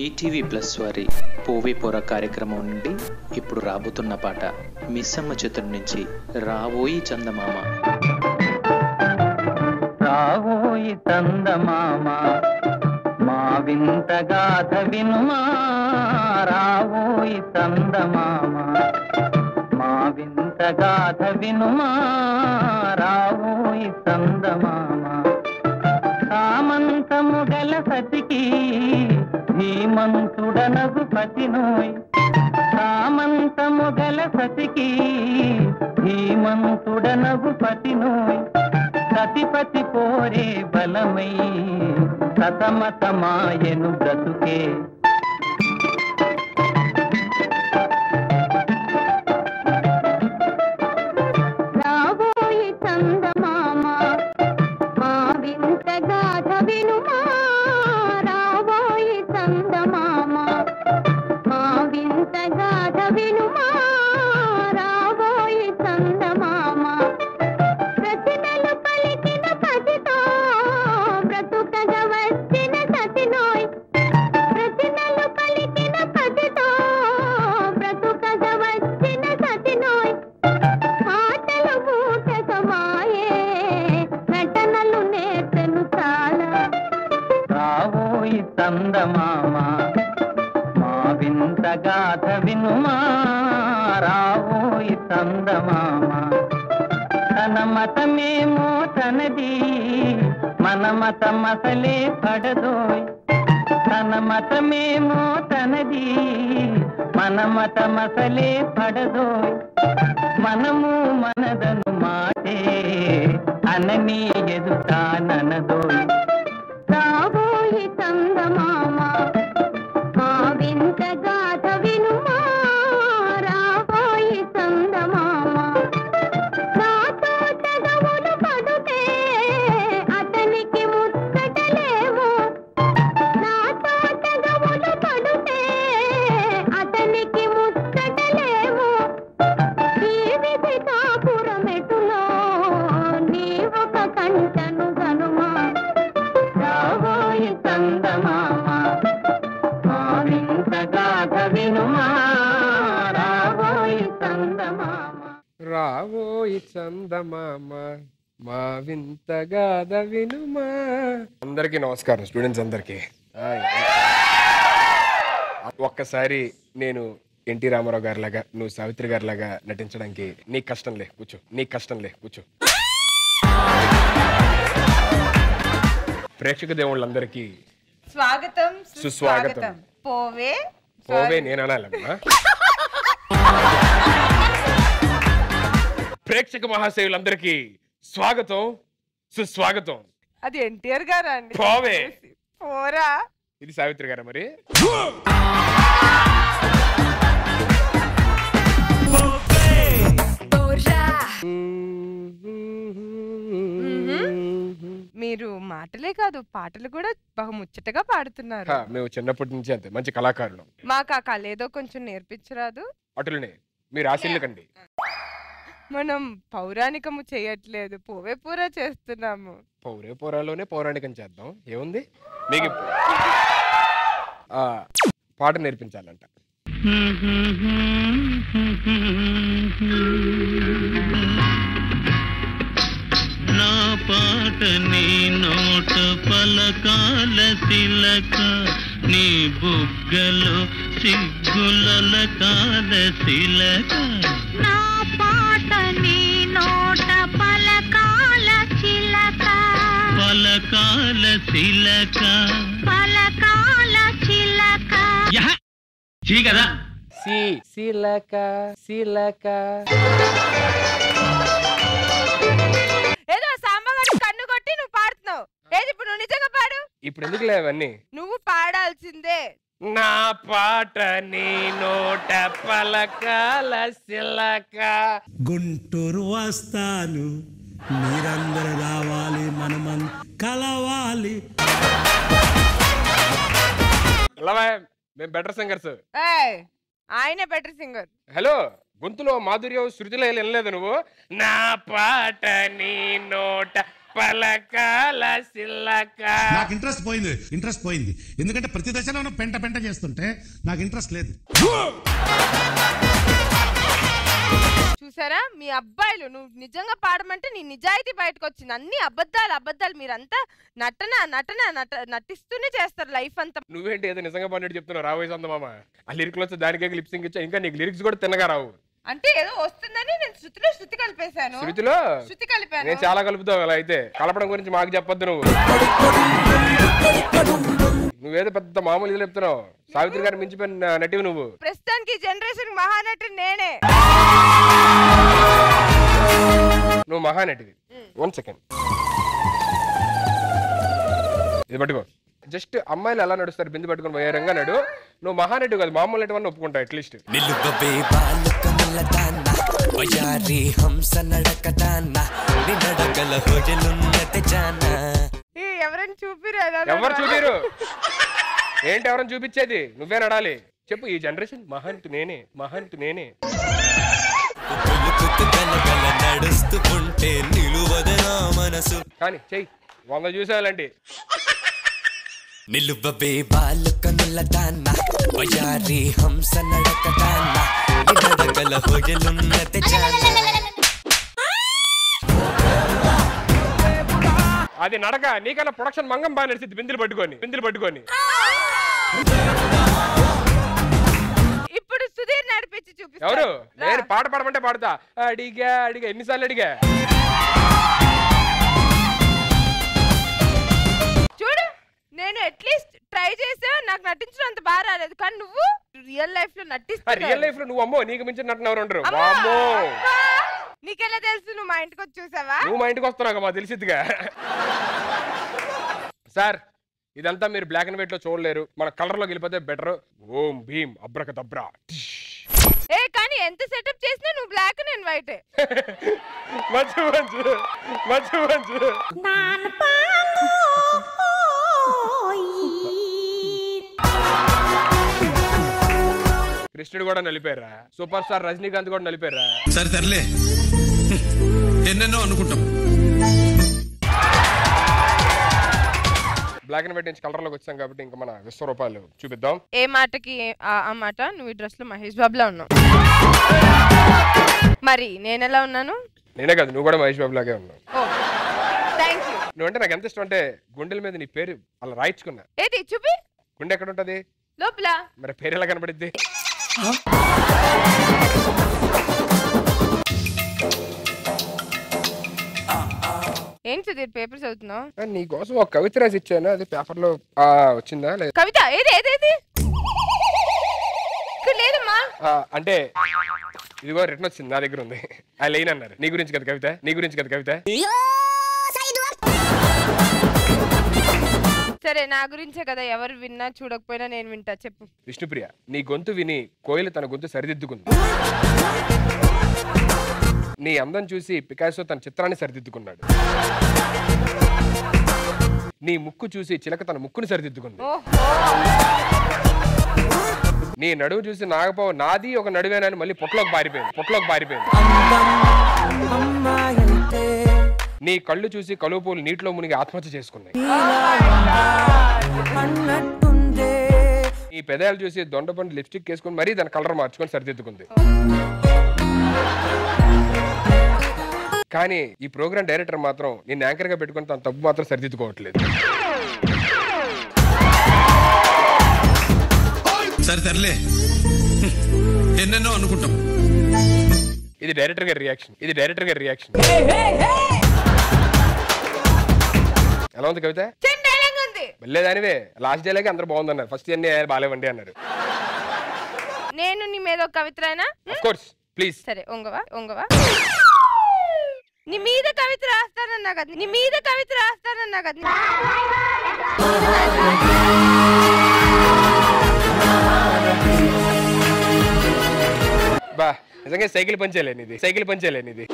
ETV plus వారి పోవే పోర కార్యక్రమం నుండి ఇప్పుడు రాబోతున్న పాట మిస్సమ్మ చిత్రం నుంచి రావోయి చందమామ రావోయి చందమామ మా వింత గాథ వినుమా రావోయి చందమామ మా వింత గాథ వినుమా రావోయి చందమామ సామంతము గల సతికి ధీమంతుడనగు పతినోయ్ సామంతము గల సతికి ధీమంతుడనగు పతినోయ్ సతిపతి పోరే బలమై సతమతమాయను బ్రతుకే రాబోయి చందమామ మా వింత గాథ వినుమా రాబోయి చందమామ మా వింత గాథ వినుమా రాబోయి చందమామ ప్రతినలు పలికిన పసితో బ్రతుకగా వచ్చిన సతినోయ్ ప్రతినలు పలికిన పసితో బ్రతుకగా వచ్చిన సతినోయ్ ఆటలు మూటకమాయే నటనలు నేర్చను చాలా రావోయి చందమామ మా వింత గాథ వినుమా రావోయి చందమామ తన మతమేమో తనది మన మతం అసలే పడదోయ్ తన మతమేమో తనది మన మతం అసలే పడదోయ్ మనము మనదను మాటే అనని ఎదుటాననదోయ్ రాబోయి చందమామ మా వింత గాథ వినుమా రాబోయి చందమామ నాతో తెగవులు పడుతే అతనికి ముచ్చటలేమో నాతో తెగవులు పడుతే అతనికి ముచ్చటలేమో ఈ విధి కాపురమెటులో నీ ఒక కంటను గనుమా రావోయి చందమామ మా వింత గాథ వినుమా రావోయి చందమామ రావోయి చందమామ మా వింత గాథ వినుమా అందరికీ నమస్కారం స్టూడెంట్స్ అందరికీ హాయ్. ఒక్కసారి నేను ఎన్టీ రామారావు గారి లాగా నువ్వు సావిత్రి గారి లాగా నటించడానికి నీకు కష్టం లే కూర్చో నీకు కష్టం లే కూర్చో ప్రేక్షక దేవుళ్ళందరికీ స్వాగతం సుస్వాగతం. పోవే పోవే నేను అనాలమ్మా ప్రేక్షక మహాశయులందరికీ స్వాగతం సుస్వాగతం అది ఎన్టీఆర్ గారా అండి పోవే పోరా ఇది సావిత్రి గారా మరి మీరు మాటలే కాదు పాటలు కూడా బహు ముచ్చటగా పాడుతున్నారు హా, మేము చిన్నప్పటి నుంచి అంతే మంచి కళాకారులు మాకు ఆ కళ ఏదో కొంచెం నేర్పించరాదు అటులనే మీరు ఆశీర్లకండి మనం పౌరాణికము చేయట్లేదు పోవే పూరా చేస్తున్నాము పౌరే పోరాలోనే పౌరాణికం చేద్దాం ఏముంది మీకు ఇప్పు- ఆ, పాట నేర్పించాలంట నా పాట నీ నోట పలకాల శిలక నీ బుగ్గలో సిగ్గుల కాల శిలక నా పాట నీ నోట పలకాల చిలక పలకాల శిలక పలకాల చిలక చీ కదా సి శిలక శిలక ఏదో సాంబగారి కన్ను కొట్టి నువ్వు పాడుతున్నావు ఏది ఇప్పుడు నువ్వు నిజంగా పాడు ఇప్పుడు ఎందుకులే అవన్నీ నువ్వు పాడాల్సిందే నా పాట నీ నోట పలకాల శిలక గుంటూరు వస్తాను మీరందరూ రావాలి మనమం కలవాలి లవా మేము బెటర్ సింగర్స్ ఏయ్, ఆయనే బెటర్ సింగర్ హలో గొంతులో మాధుర్యం శృతిలో వినలేదు నువ్వు నా పాట నీ నోట పలకాల సిల్లక నాకు ఇంట్రెస్ట్ పోయింది ఇంట్రెస్ట్ పోయింది ఎందుకంటే ప్రతి దశలోనూ పెంట పెంట చేస్తుంటే నాకు ఇంట్రెస్ట్ లేదు చూసారా మీ అబ్బాయిలు నువ్వు నిజంగా పాడమంటే నీ నిజాయితీ బయటకు వచ్చింది అన్ని అబద్ధాలు అబద్ధాలు మీరంతా నటన నటన నట నటిస్తూనే చేస్తారు లైఫ్ అంతా నువ్వేంటి ఏదో నిజంగా పడినట్టు చెప్తున్నావు రాబోయే సంద మామ ఆ లిరిక్లు వచ్చి దానికే లిప్సింగ్ ఇచ్చా ఇంకా నీకు లిరిక్స్ కూడా తిన్నగా రావు అంటే ఏదో వస్తుందని నేను శృతిలో శృతి కలిపేశాను శృతిలో శృతి కలిపాను నేను చాలా కలుపుతావు అలా అయితే కలపడం గురించి మాకు చెప్పొద్దు నువ్వు నువ్వేదో పెద్ద మామూలు ఇది చెప్తున్నావు సావిత్రి గారు మించిపోయిన నటివి నువ్వు ప్రస్తుతానికి జనరేషన్ మహానటి నేనే నువ్వు మహానటివి వన్ సెకండ్ ఇది పట్టుకో జస్ట్ అమ్మాయిలు ఎలా నడుస్తారు బిందు పట్టుకొని వేరంగా నడు నువ్వు మహానటి కాదు మామూలు నటి ఒప్పుకుంటా అట్లీస్ట్ నిలువవే బాలుకముల దాన్న వయారి హంస నడకదాన్న నినడగల హొజలున్నత జాన ఏ, ఎవరైనా చూపిరా ఎవరు చూపిరు ఏంటి ఎవరైనా చూపించేది నువ్వే నడాలి చెప్పు ఈ జనరేషన్ మహాంతు నేనే మహాంతు నేనే కుతుకుతు గలగల నడుస్తూ ఉంటే నిలువదనా మనసు కానీ చెయ్యి వంద చూసేయాలండి నిలువవే బాలుకముల దాన్న వయారి హంస నడకదాన్న నినడగల హొజలున్నత జాన అది నడక నీకన్నా ప్రొడక్షన్ మంగం బాగా నడిచింది బిందులు పట్టుకొని బిందులు పట్టుకొని ఇప్పుడు సుధీర్ నడిపించి చూపిస్తాను ఎవరు రా. నేను పాట పాడమంటే పాడతా అడిగా అడిగా ఎన్నిసార్లు అడిగా చూడు నేను అట్లీస్ట్ ట్రై చేసా నాకు నటించడం అంత బాగా రాలేదు కానీ నువ్వు రియల్ లైఫ్ లో నటిస్తున్నావు రియల్ లైఫ్ లో నువ్వు అమ్మో నీకు మించిన నటన ఎవరు ఉండరు అమ్మా! వామ్మో అబ్బా! నీకెలా తెలుసు నువ్వు మా ఇంటికి వచ్చి చూసావా నువ్వు మా ఇంటికి వస్తున్నావు మా తెలిసిద్దిగా సార్ ఇదంతా మీరు బ్లాక్ అండ్ వైట్ లో చూడలేరు మన కలర్ లోకి వెళ్ళిపోతే బెటర్ ఓం భీమ్ అబ్రక దబ్రా ఏ కానీ ఎంత సెటప్ చేసినా నువ్వు బ్లాక్ నేను వైట్ మంచి మంచి మంచి మంచి కృష్ణుడు కూడా నలిపారా సూపర్ స్టార్ రజనీకాంత్ కూడా నలిపారా సరే తరలే ఎన్నెన్నో అనుకుంటాం బ్లాక్ అండ్ వైట్ నుంచి కలర్ లోకి వచ్చాం కాబట్టి ఇంకా మన విశ్వరూపాలు చూపిద్దాం ఏ మాటకి ఏ- ఆ ఆ మాట నువ్వు ఈ డ్రెస్ లో మహేష్ బాబులా ఉన్నావు మరి నేను ఎలా ఉన్నాను నేనే కాదు నువ్వు కూడా మహేష్ బాబు లాగే ఉన్నావు ఓ థ్యాంక్ యూ నువ్వంటే నాకు ఎంత ఇష్టం అంటే గుండెల మీద నీ పేరు అలా రాయించుకున్నా ఏది చూపి గుండె ఎక్కడ ఉంటది లోపల మరి పేరు ఎలా కనపడిద్ది ఏం సుధీర్ పేపర్ చదువుతున్నావు ఆ, నీ కోసం ఒక కవిత రాసి ఇచ్చాను అది పేపర్ లో ఆ, వచ్చిందా లేదు కవిత ఏది ఏది ఏది ఇక్కడ లేదమ్మా ఆ, అంటే ఇదిగో రిటర్న్ వచ్చింది నా దగ్గర ఉంది ఆ లైన్ అన్నారు నీ గురించి కదా కవిత నీ గురించి కదా కవిత సరే నా గురించే కదా ఎవరు విన్నా చూడకపోయినా నేను వింటా చెప్పు విష్ణుప్రియ నీ గొంతు విని కోయిల తన గొంతు సరిదిద్దుకుంది నీ అందం చూసి పికాసో తన చిత్రాన్ని సరిదిద్దుకున్నాడు నీ ముక్కు చూసి చిలక తన ముక్కును సరిదిద్దుకుంది ఓహో నీ నడువు చూసి నాగపావు నాది ఒక నడువేనని మళ్ళీ పొట్లోకి పారిపోయింది పొట్లోకి పారిపోయింది అమ్మాయంటే నీ కళ్ళు చూసి కలువ పూలు నీటిలో మునిగి ఆత్మహత్య చేసుకున్నాయి అన్నట్టుందే నీ పెదాలు చూసి దొండపండు లిప్స్టిక్ వేసుకుని మరీ దాని కలర్ మార్చుకొని సరిదిద్దుకుంది కానీ ఈ ప్రోగ్రామ్ డైరెక్టర్ మాత్రం నేను యాంకర్ గా పెట్టుకుని తన తప్పు మాత్రం సరిదిద్దుకోవట్లేదు సరే తరలే ఎన్నెన్నో అనుకుంటాం ఇది డైరెక్టర్ గారి రియాక్షన్ ఇది డైరెక్టర్ గారి రియాక్షన్ ఎలా ఉంది కవిత చెండాలంగా ఉంది మళ్ళీ దానివే లాస్ట్ డేలాగే అందరూ బాగుందన్నారు ఫస్ట్ ఇయర్ బాగాలేవండి అన్నారు నేను నీ మీద ఒక కవిత రాయనా అఫ్ కోర్స్ ప్లీజ్ సరే ఒంగవా ఒంగవా నీ మీద కవిత రాస్తానన్నా కదా నీ మీద కవిత రాస్తానన్నా కదా బా నిజంగా సైకిల్ పంచేలేని ఇది సైకిల్ పంచేలేని ఇది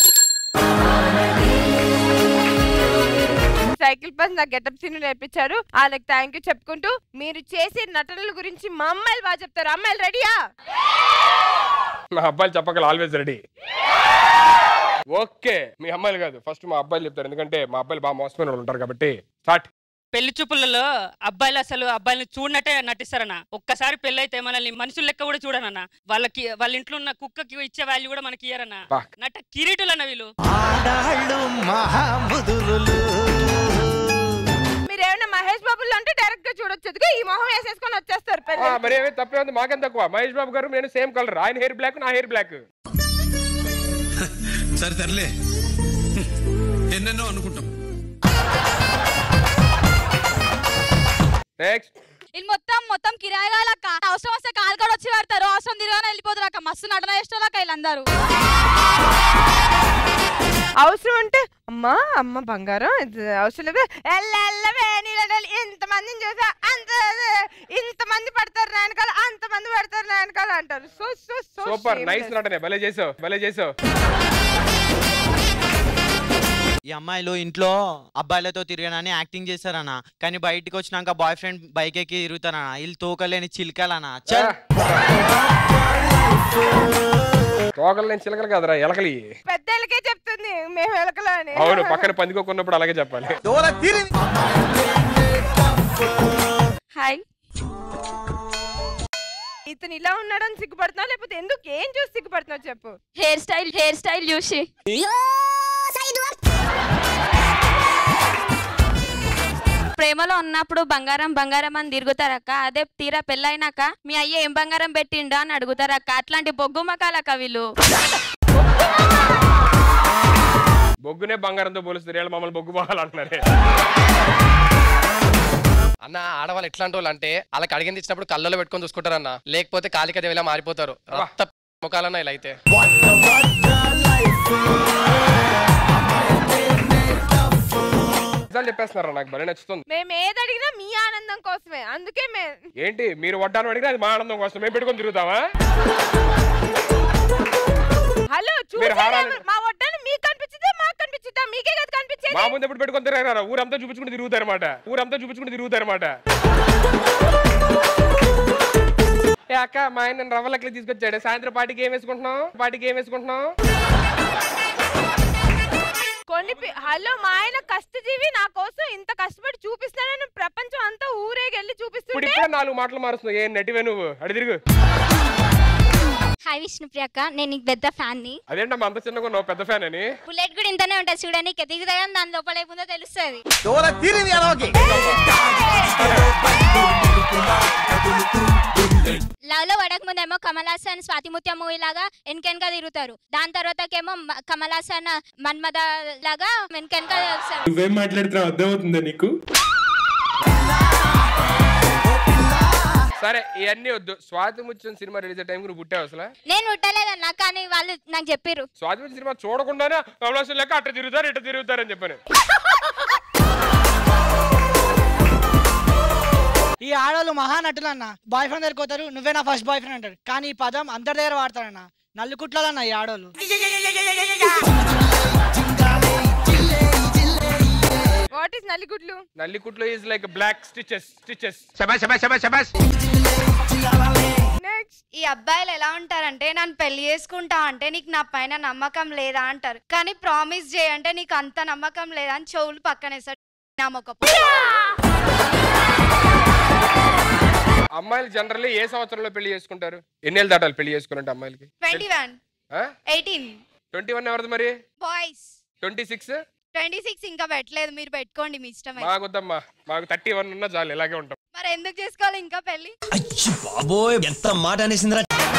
సైకిల్ పని నాకు గెటప్ సీన్ నేర్పించారు వాళ్ళకి థ్యాంక్ యూ చెప్పుకుంటూ మీరు చేసే నటనల గురించి మా అమ్మాయిలు బాగా చెప్తారు అమ్మాయిలు రెడీయా మా అబ్బాయిలు చెప్పగల ఆల్వేస్ రెడీ ఓకే మీ అమ్మాయిలు కాదు ఫస్ట్ మా అబ్బాయిలు చెప్తారు ఎందుకంటే మా అబ్బాయిలు బాగా మోసపోయిన వాళ్ళు ఉంటారు కాబట్టి స్టార్ట్ పెళ్లి చూపులలో అబ్బాయిలు అసలు అబ్బాయిని చూడనట్టే నటిస్తారన్న ఒక్కసారి పెళ్లి అయితే మనల్ని మనుషుల లెక్క కూడా చూడనన్న వాళ్ళకి వాళ్ళ ఇంట్లో ఉన్న కుక్కకి ఇచ్చే వాల్యూ కూడా మనకి ఇయ్యరన్న బా. నట కిరీటులన్న వీళ్ళు ఆడాళ్ళు మహాముదురులు మీరు ఏమైనా మహేష్ బాబులు అంటే డైరెక్ట్ గా చూడొచ్చు ఎదుగు ఈ మొహం వేసేసుకొని వచ్చేస్తారు ఆ, పెళ్ళి మరి ఏమి తప్పే ఉంది మాకేం తక్కువ మహేష్ బాబు గారు నేను సేమ్ కలర్ ఆయన హెయిర్ బ్లాక్ నా హెయిర్ బ్లాక్ సరే తరలే ఎన్నెన్నో అనుకుంటాం నెక్స్ట్ వీళ్ళు మొత్తం మొత్తం కిరాయిలక్క అవసరం వస్తే కాలు కూడా వచ్చి పడతారు అవసరం తిరగానే వెళ్ళిపోతారు అక్క మస్తు నటన చేసేవాళ్ళక్క వీళ్ళందరూ అవసరం అంటే అమ్మా అమ్మ బంగారం ఇది అవసరం లేదు ఎల్ల ఎల్లవే నీళ్ళ ఇంత మందిని చూసా అంత ఇంత మంది పడతారు నా వెనకాల అంత మంది పడతారు నా వెనకాల అంటారు so so so super nice నటనే భలే చేసావు భలే చేసావు ఈ అమ్మాయిలు ఇంట్లో అబ్బాయిలతో తిరిగానని యాక్టింగ్ చేశారన్న కానీ బయటికి వచ్చినాక బాయ్ ఫ్రెండ్ బైక్ ఎక్కి తిరుగుతారన్న వీళ్ళు తోకలేని చిలకలన్న చల్ తోకలు నేను చిలకలు కదరా ఎలకలి పెద్దలకే చెప్తుంది మేము ఎలకలు అని అవును పక్కన పందికొకున్నప్పుడు అలాగే చెప్పాలి హాయ్ ఇతను ఇలా ఉన్నాడని సిగ్గుపడుతున్నావు లేకపోతే ఎందుకు ఏం చూసి సిగ్గుపడుతున్నావు చెప్పు హెయిర్ స్టైల్ హెయిర్ స్టైల్ చూసి ప్రేమలో ఉన్నప్పుడు బంగారం బంగారం అని తిరుగుతారక్క అదే తీరా పెళ్ళైనాక మీ అయ్య ఏం బంగారం పెట్టిండా అని అడుగుతారక్క అట్లాంటి బొగ్గు మకాలక్క వీళ్ళు బొగ్గునే బంగారంతో పోలుస్తారు వీళ్ళు మమ్మల్ని బొగ్గు పోవాలంటున్నారే అన్న ఆడవాళ్ళు ఎట్లాంటి వాళ్ళు అంటే వాళ్ళకి అడిగింది ఇచ్చినప్పుడు కళ్ళలో పెట్టుకొని చూసుకుంటారన్న లేకపోతే కాలిక దేవిలా మారిపోతారు రక్త ముఖాలన్న ఇలా అయితే నిజాలు చెప్పేస్తున్నారా నాకు భలే నచ్చుతుంది మేము ఏది అడిగినా మీ ఆనందం కోసమే అందుకే మే ఏంటి మీరు వడ్డాను అడిగినా అది మా ఆనందం కోసం మేము పెట్టుకొని తిరుగుతావా హలో మీరు హారాలు- చూసారా మా వడ్డాను మీకు కనిపించిందా మాకు కనిపించిందా మీకే కదా కనిపించేది మా ముందు ఎప్పుడు పెట్టుకొని తిరగారా ఊరంతా చూపించుకుంటూ తిరుగుతారన్నమాట ఊరంతా చూపించుకుంటూ తిరుగుతారన్నమాట ఏ అక్క మా ఆయన నన్ను రవ్వ లెక్కలు తీసుకొచ్చాడు సాయంత్రం పార్టీకి ఏం వేసుకుంటున్నాం పార్టీకి ఏం వేసుకుంటున్నాం కొన్ని పి- హలో మా ఆయన కష్టజీవి నా కోసం ఇంత కష్టపడి చూపిస్తానని ప్రపంచం అంతా ఊరేగి వెళ్ళి ఇప్పుడు చూపిస్తుంటే ఇప్పుడే నాలుగు మాటలు మారుస్తున్నావు ఏం నటివే నువ్వు అడి తిరుగు హాయ్ విష్ణుప్రియక్క నేను నీకు పెద్ద ఫ్యాన్ ని అదేంటమ్మా అంత చిన్నగా ఉన్నావు పెద్ద ఫ్యాన్ అని బుల్లెట్ కూడా ఇంతనే ఉంటుంది చూడడానికి ఎదిగుతా దాని లోపల ఏముందో తెలుస్తుంది లవ్ లో పడక ముందేమో కమల్ హాసన్ స్వాతిముత్యం మూవీ లాగా వెనకెనక తిరుగుతారు దాని తర్వాతకేమో మ- కమల్ హాసన్ మన్మద లాగా వెనకెనక వస్తారు నువ్వేం మాట్లాడుతున్నావు అర్థమవుతుందా నీకు సరే ఇవన్నీ వద్దు స్వాతి ముత్యం సినిమా రిలీజ్ అయ్యే టైంకి నువ్వు పుట్టావు అసలు నేను పుట్టలేదన్నా కానీ వాళ్ళు నాకు చెప్పిర్రు స్వాతి ముత్యం సినిమా చూడకుండానే అవకాశం లెక్క అట్ట తిరుగుతారు ఇట్ట తిరుగుతారు అని చెప్పాను ఈ ఆడవాళ్ళు మహానటులు అన్న బాయ్ ఫ్రెండ్ దగ్గరికి పోతారు నువ్వే నా ఫస్ట్ బాయ్ ఫ్రెండ్ అంటారు కానీ ఈ పదం అందరి దగ్గర వాడతారన్న నల్లుకుట్లదన్న ఈ ఆడవాళ్ళు వాట్ ఇస్ నల్లిగుడ్లు నల్లికుట్లో is like black stitches stitches next ఈ అబ్బాయిలు ఎలా ఉంటారంటే నన్ను పెళ్లి చేసుకుంటా అంటే నీకు నా పైన నమ్మకం లేదా అంటారు కానీ ప్రామిస్ చేయంటే నీకు అంత నమ్మకం లేదా అని చెవులు పక్కనేసాడు నమ్మకపో అమ్మాయిలు జనరల్లీ ఏ సంవత్సరంలో పెళ్లి చేసుకుంటారు ఎన్నేళ్ళు దాటాలి పెళ్లి చేసుకున్నట్టు అమ్మాయిలకి twenty one eighteen twenty one ఎవరిది మరి boys twenty six twenty six ఇంకా పెట్టలేదు మీరు పెట్టుకోండి మీ ఇష్టం అయితే. మాకొద్దమ్మా మాకు థర్టీ వన్ ఉన్నా చాలు ఇలాగే ఉంటాం మరి ఎందుకు చేసుకోవాలి ఇంకా పెళ్లి బాబోయ్ ఎంత మాట అనేసిందిరా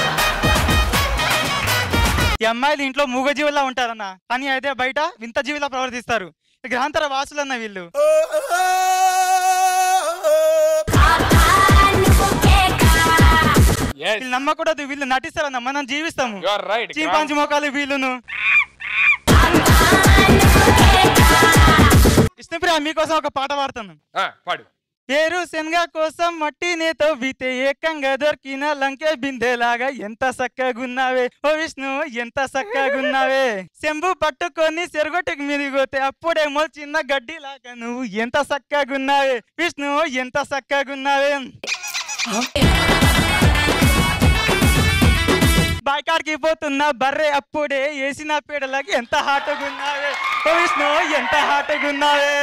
ఈ అమ్మాయిలు ఇంట్లో మూగజీవులా ఉంటారన్న కానీ అయితే బయట వింత జీవిలా ప్రవర్తిస్తారు గ్రహాంతర వాసులన్న వీళ్ళు వీళ్ళు నమ్మకూడదు వీళ్ళు నటిస్తారన్న మనం జీవిస్తాము యు ఆర్ రైట్ చీపాంచి మోకాలు వీళ్ళును విష్ణుప్రియ మీకోసం ఒక పాట పాడుతాను పాడు పేరు శనగ కోసం మట్టి నేతో బీతే ఏకంగా దొరికిన లంకే బిందెలాగా ఎంత సక్కగున్నావే ఓ విష్ణు ఎంత సక్కగున్నావే శంభు పట్టుకొని సెరగొట్టుకు మీదిగోతే అప్పుడేమో చిన్న గడ్డిలాగా నువ్వు ఎంత సక్కగున్నావే విష్ణు ఎంత సక్కగున్నావే బాయికాడికి పోతున్నా బర్రె అప్పుడే వేసిన పీడలకి ఎంత హాటుగా ఉన్నావే ఓ విష్ణు ఎంత హాటుగా ఉన్నావే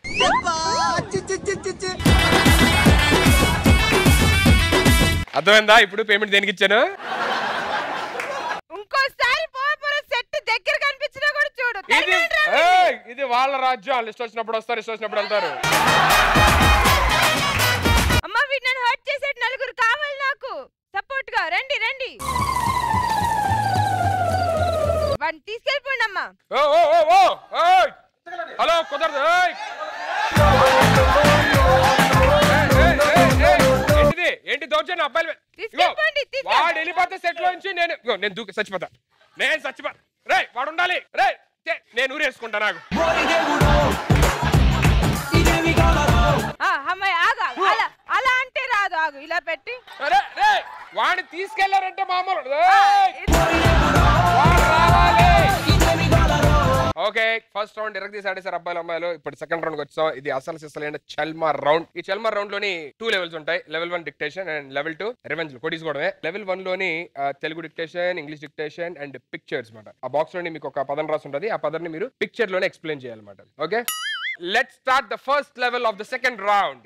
అర్థమైందా ఇప్పుడు పేమెంట్ దేనికి ఇచ్చాను ఇంకోసారి పోపుర సెట్ దగ్గర కనిపించినా కూడా చూడు ఇది ఏయ్, ఇది వాళ్ళ రాజ్యం లిస్ట్ వచ్చినప్పుడు వస్తారు ఇష్టం వచ్చినప్పుడు వెళ్తారు అమ్మ వీడు నన్ను హర్ట్ చేసే నలుగురు కావాలి నాకు సపోర్ట్ గా రండి రండి వాడిని తీసుకెళ్ళిపోండి అమ్మా ఓ ఓ ఓ ఓ ఏయ్! హలో కుదరదు ఏయ్! ఏయ్, ఏయ్, ఏయ్, ఏయ్! ఏంటిది ఏంటి దౌర్జన్యం అబ్బాయిలు ఇగో, తీసుకెళ్ళిపోండి తీసుకెళ్ళి వాడు వెళ్ళిపోతే సెట్ లోంచి నేను ఇగో, నేను దూకి చచ్చిపోతా నేను చచ్చిపోతా రే వాడు ఉండాలి రే తే, నేను ఊరేసుకుంటా నాకు ఆ, అమ్మాయి ఆగు ఆగు. అలా అలా అంటే రాదు ఆగు ఇలా పెట్టి రే రే వాడిని తీసుకెళ్లారంటే మామూలు ఏయ్! వాడు రావాలి ఓకే ఫస్ట్ రౌండ్ ఇరగ తీసి ఆడేసారు అబ్బాయిలు అమ్మాయిలు ఇప్పుడు సెకండ్ రౌండ్ వచ్చాం ఇది అసలు సిసలైన చల్మార్ రౌండ్ ఈ చల్మార్ రౌండ్ లోని టూ లెవెల్స్ ఉంటాయి level one dictation and level two revenge కొట్టించుకోవడమే లెవెల్ వన్ లోని ఆ, Telugu dictation English dictation and pictures మాట ఆ బాక్స్ లోని మీకు ఒక పదం రాసి ఉంటుంది ఆ పదాన్ని మీరు పిక్చర్ లోనే ఎక్స్ప్లెయిన్ చేయాలన్నమాట okay let start the first level of the second round